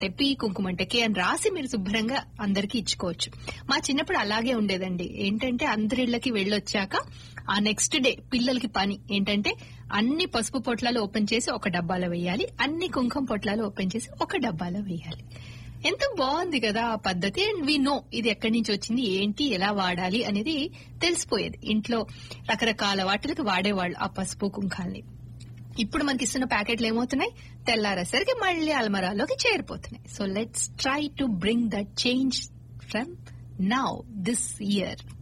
తెప్పి కుంకుమ అంటే కే అని రాసి మీరు శుభ్రంగా అందరికి ఇచ్చుకోవచ్చు మా చిన్నప్పుడు అలాగే ఉండేదండి ఏంటంటే అందరిళ్ళకి వెళ్ళొచ్చాక ఆ నెక్స్ట్ డే పిల్లలకి పని ఏంటంటే అన్ని పసుపు పొట్లాలు ఓపెన్ చేసి ఒక డబ్బాలో వేయాలి అన్ని కుంకుమ పొట్లాలు ఓపెన్ చేసి ఒక డబ్బాలో వేయాలి ఎంత బాగుంది కదా ఆ పద్ధతి అండ్ వి నో ఇది ఎక్కడి నుంచి వచ్చింది ఏంటి ఎలా వాడాలి అనేది తెలిసిపోయేది ఇంట్లో రకరకాల వాటికి వాడేవాళ్ళు ఆ పసుపు కుంకాల్ని ఇప్పుడు మనకి ఇస్తున్న ప్యాకెట్లు ఏమవుతున్నాయి తెల్లారేసరికి మళ్ళీ అల్మరాలోకి చేరిపోతున్నాయి so let's try to bring that change from now this year